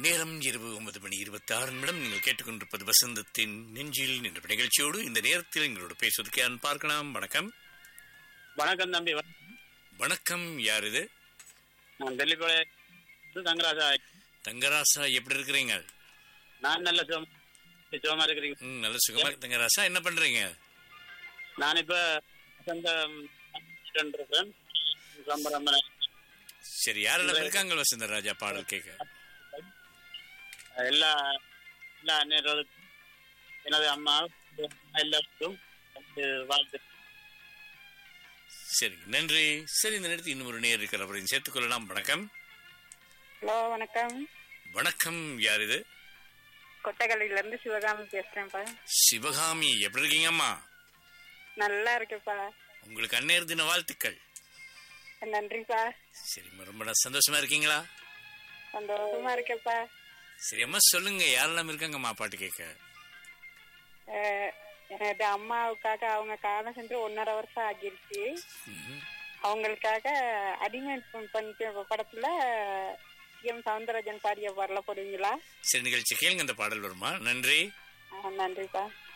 நேரம் இரவு ஒன்பது மணி இருபத்தி ஆறு நிமிடம் நீங்கள் கேட்டுக்கொண்டிருப்பது வசந்தத்தின் நெஞ்சில் நின்ற நிகழ்ச்சியோடு இந்த நேரத்தில் எங்களோட பேசுவதற்கு யார் பார்க்கலாம் வணக்கம் வணக்கம் தம்பி வணக்கம் யார் இது நான் டெல்லிப்பாளைய தங்கராஜா தங்கராசா எப்படி இருக்கிறீங்க நான் நல்ல சுகம் சுகமா இருக்கிறீங்க ம், நல்ல சுகமா தங்கராசா என்ன பண்றீங்க நான் இப்ப வசந்த இருக்கேன் சம்பரம் சரி யாரெல்லாம் இருக்காங்க வசந்த ராஜா பாடல் கேட்க எல்லா எல்லா அந்நியர்களுக்கும் எனது அம்மா எல்லாருக்கும் எனக்கு வாழ்த்து சரி நன்றி சரி இந்த நேரத்தில் இன்னும் ஒரு நேர் இருக்கிற அவரையும் சேர்த்துக் கொள்ளலாம் வணக்கம் ஹலோ வணக்கம் வணக்கம் யார் இது கொட்டகல்லில இருந்து சிவகாமி பேசுறேன்ப்பா சிவகாமி எப்படி இருக்கீங்கம்மா நல்லா இருக்குப்பா உங்களுக்கு அந்நேர் தின வாழ்த்துக்கள் நன்றிப்பா சரிம்மா ரொம்ப ந- சந்தோஷமா இருக்கீங்களா சந்தோஷமா இருக்கேப்பா சரி அம்மா சொல்லுங்க யாரெல்லாம் இருக்காங்கம்மா பாட்டு கேட்க அஹ், எனது அம்மாவுக்காக அவங்க காலம் சென்று ஒன்னரை வருஷம் ஆகிருச்சு ம்ஹும். அவங்களுக்காக அடிமை பண்ண படத்துல எம் சவுந்தரராஜன் பாடிய பாடல போடுவீங்களா சரி நிகழ்ச்சி கேளுங்க இந்த பாடல் வருமா நன்றி அஹ், நன்றிப்பா